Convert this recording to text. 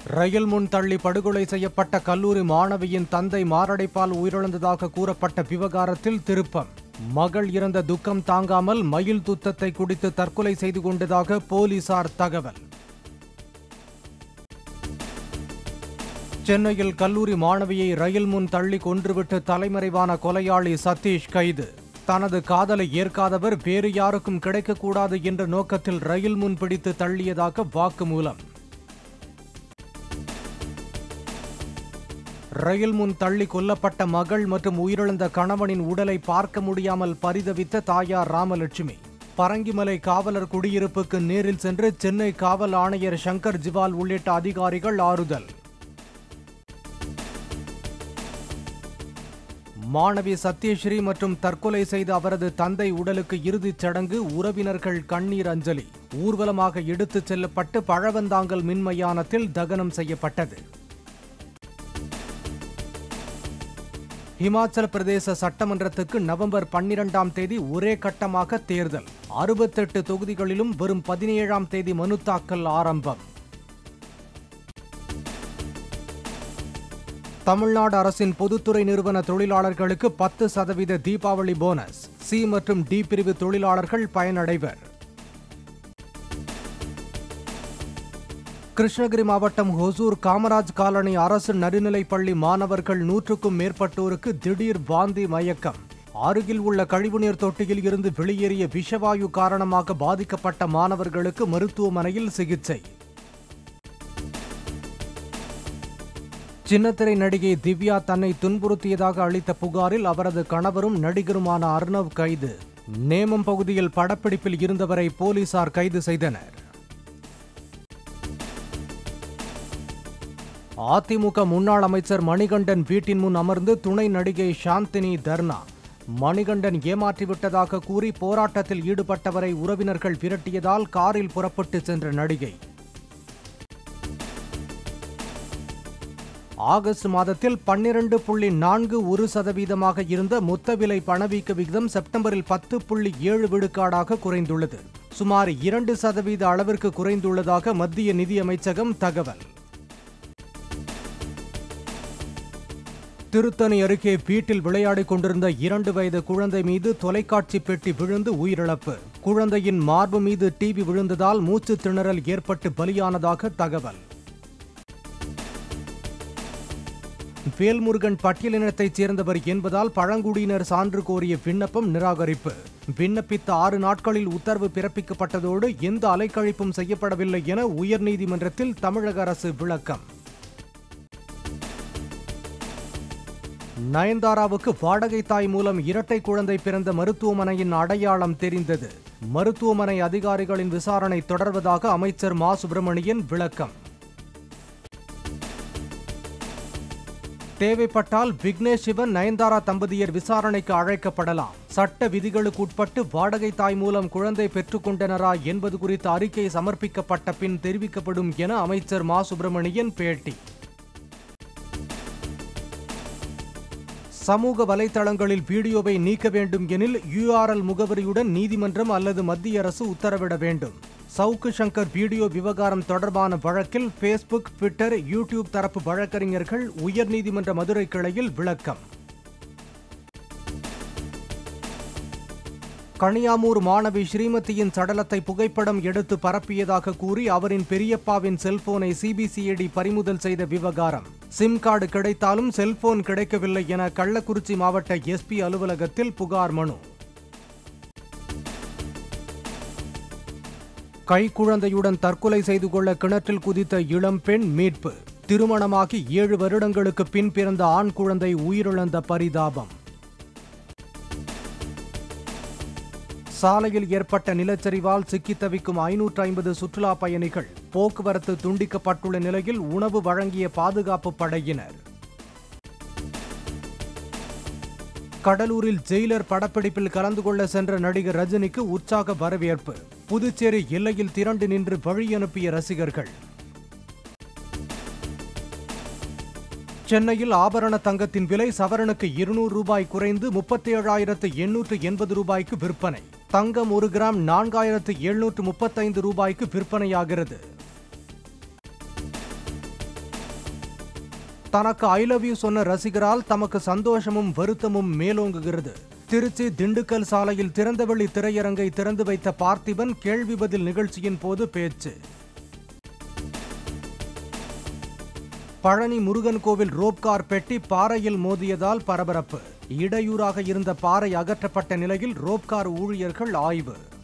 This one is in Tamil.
ரயில் முன் தள்ளி படுகொலை செய்யப்பட்ட கல்லூரி மாணவியின் தந்தை மாரடைப்பால் உயிரிழந்ததாக கூறப்பட்ட விவகாரத்தில் திருப்பம் மகள் இறந்த துக்கம் தாங்காமல் மயில் துத்தத்தை குடித்து தற்கொலை செய்து கொண்டதாக போலீசார் தகவல் சென்னையில் கல்லூரி மாணவியை ரயில் முன் தள்ளி கொன்றுவிட்டு தலைமறைவான கொலையாளி சதீஷ் கைது தனது காதலை ஏற்காதவர் வேறு யாருக்கும் கிடைக்கக்கூடாது என்ற நோக்கத்தில் ரயில் முன் பிடித்து தள்ளியதாக வாக்குமூலம் ரயில் முன் தள்ளி கொல்லப்பட்ட மகள் மற்றும் உயிரிழந்த கணவனின் உடலை பார்க்க முடியாமல் பரிதவித்த தாயார் ராமலட்சுமி பரங்கிமலை காவலர் குடியிருப்புக்கு நேரில் சென்று சென்னை காவல் ஆணையர் சங்கர் ஜிவால் உள்ளிட்ட அதிகாரிகள் ஆறுதல் மாணவி சத்யஸ்ரீ மற்றும் தற்கொலை செய்த அவரது தந்தை உடலுக்கு இறுதிச் சடங்கு உறவினர்கள் கண்ணீர் அஞ்சலி ஊர்வலமாக எடுத்துச் செல்லப்பட்டு பழவந்தாங்கல் மின்மயானத்தில் தகனம் செய்யப்பட்டது இமாச்சல பிரதேச சட்டமன்றத்துக்கு நவம்பர் பன்னிரெண்டாம் தேதி ஒரே கட்டமாக தேர்தல் அறுபத்தெட்டு தொகுதிகளிலும் வரும் பதினேழாம் தேதி மனு தாக்கல் ஆரம்பம் தமிழ்நாடு அரசின் பொதுத்துறை நிறுவன தொழிலாளர்களுக்கு பத்து சதவீத தீபாவளி போனஸ் சி மற்றும் டி பிரிவு தொழிலாளர்கள் பயனடைவர் கிருஷ்ணகிரி மாவட்டம் ஹொசூர் காமராஜ் காலனி அரசு நடுநிலைப்பள்ளி மாணவர்கள் நூற்றுக்கும் மேற்பட்டோருக்கு திடீர் வாந்தி மயக்கம் அருகில் உள்ள கழிவுநீர் தொட்டியில் இருந்து வெளியேறிய விஷவாயு காரணமாக பாதிக்கப்பட்ட மாணவர்களுக்கு மருத்துவமனையில் சிகிச்சை சின்னத்திரை நடிகை திவ்யா தன்னை துன்புறுத்தியதாக அளித்த புகாரில் அவரது கணவரும் நடிகருமான அர்ணவ் கைது நேமம் பகுதியில் படப்பிடிப்பில் இருந்தவரை போலீசார் கைது செய்தனர் அதிமுக முன்னாள் அமைச்சர் மணிகண்டன் வீட்டின் முன் அமர்ந்து துணை நடிகை சாந்தினி தர்ணா மணிகண்டன் ஏமாற்றிவிட்டதாக கூறி போராட்டத்தில் ஈடுபட்டவரை உறவினர்கள் விரட்டியதால் காரில் புறப்பட்டு சென்ற நடிகை ஆகஸ்ட் மாதத்தில் பன்னிரண்டு புள்ளி நான்கு ஒரு சதவீதமாக இருந்த மொத்த விலை பணவீக்க விகிதம் செப்டம்பரில் பத்து புள்ளி ஏழு விழுக்காடாக குறைந்துள்ளது சுமார் இரண்டு சதவீத அளவிற்கு குறைந்துள்ளதாக மத்திய நிதியமைச்சகம் தகவல் திருத்தணி அருகே வீட்டில் விளையாடிக் கொண்டிருந்த இரண்டு வயது குழந்தை மீது தொலைக்காட்சி பெட்டி விழுந்து உயிரிழப்பு குழந்தையின் மார்பு மீது டிவி விழுந்ததால் மூச்சு திணறல் ஏற்பட்டு பலியானதாக தகவல் வேல்முருகன் பட்டியலினத்தைச் சேர்ந்தவர் என்பதால் பழங்குடியினர் சான்று கோரிய விண்ணப்பம் நிராகரிப்பு விண்ணப்பித்த ஆறு நாட்களில் உத்தரவு பிறப்பிக்கப்பட்டதோடு எந்த அலைக்கழிப்பும் செய்யப்படவில்லை என உயர்நீதிமன்றத்தில் தமிழக அரசு விளக்கம் நயன்தாராவுக்கு வாடகை தாய் மூலம் இரட்டை குழந்தை பிறந்த மருத்துவமனையின் அடையாளம் தெரிந்தது மருத்துவமனை அதிகாரிகளின் விசாரணை தொடர்வதாக அமைச்சர் மா சுப்பிரமணியன் விளக்கம் தேவைப்பட்டால் விக்னேஷ் சிவன் நயன்தாரா தம்பதியர் விசாரணைக்கு அழைக்கப்படலாம் சட்ட விதிகளுக்கு உட்பட்டு வாடகை தாய் மூலம் குழந்தை பெற்றுக்கொண்டனரா என்பது குறித்த அறிக்கை சமர்ப்பிக்கப்பட்ட பின் தெரிவிக்கப்படும் என அமைச்சர் மா சுப்பிரமணியன் பேட்டி சமூக வலைதளங்களில் வீடியோவை நீக்க வேண்டும் எனில் யூஆர்எல் முகவரியுடன் நீதிமன்றம் அல்லது மத்திய அரசு உத்தரவிட வேண்டும் சவுக்கு சங்கர் வீடியோ விவகாரம் தொடர்பான வழக்கில் ஃபேஸ்புக் ட்விட்டர் யூடியூப் தரப்பு வழக்கறிஞர்கள் உயர்நீதிமன்ற மதுரை கிளையில் விளக்கம் கனியாமூர் மாணவி ஸ்ரீமதியின் சடலத்தை புகைப்படம் எடுத்து பரப்பியதாக கூறி அவரின் பெரியப்பாவின் செல்போனை சிபிசிஐடி பறிமுதல் செய்த விவகாரம் சிம் கார்டு கிடைத்தாலும் செல்போன் கிடைக்கவில்லை என கள்ளக்குறிச்சி மாவட்ட எஸ்பி அலுவலகத்தில் புகார் மனு கைக்குழந்தையுடன் தற்கொலை செய்து கொள்ள கிணற்றில் குதித்த இளம்பெண் மீட்பு திருமணமாகி ஏழு வருடங்களுக்கு பின் பிறந்த ஆண் குழந்தை உயிரிழந்த பரிதாபம் சாலையில் ஏற்பட்ட நிலச்சரிவால் சிக்கித் தவிக்கும் ஐநூற்று ஐம்பது சுற்றுலா பயணிகள் போக்குவரத்து துண்டிக்கப்பட்டுள்ள நிலையில் உணவு வழங்கிய பாதுகாப்பு படையினர் கடலூரில் ஜெயிலர் படப்பிடிப்பில் கலந்து கொள்ள சென்ற நடிகர் ரஜினிக்கு உற்சாக வரவேற்பு புதுச்சேரி எல்லையில் திரண்டு நின்று வழி அனுப்பிய ரசிகர்கள் சென்னையில் ஆபரண தங்கத்தின் விலை சவரனுக்கு இருநூறு ரூபாய் குறைந்து முப்பத்தி ஏழாயிரத்து எண்ணூற்று எண்பது ரூபாய்க்கு விற்பனை தங்கம் ஒரு கிராம் நான்காயிரத்து எழுநூற்று முப்பத்தைந்து ரூபாய்க்கு விற்பனையாகிறது தனக்கு ஐ லவ் யூ சொன்ன ரசிகரால் தமக்கு சந்தோஷமும் வருத்தமும் மேலோங்குகிறது திருச்சி திண்டுக்கல் சாலையில் திறந்தவெளி திரையரங்கை திறந்து வைத்த பார்த்திபன் கேள்வி பதில் நிகழ்ச்சியின் போது பேச்சு பழனி முருகன் கோவில் ரோப்கார் பெட்டி பாறையில் மோதியதால் பரபரப்பு இடையூறாக இருந்த பாறை அகற்றப்பட்ட நிலையில் ரோப்கார் ஊழியர்கள் ஆய்வு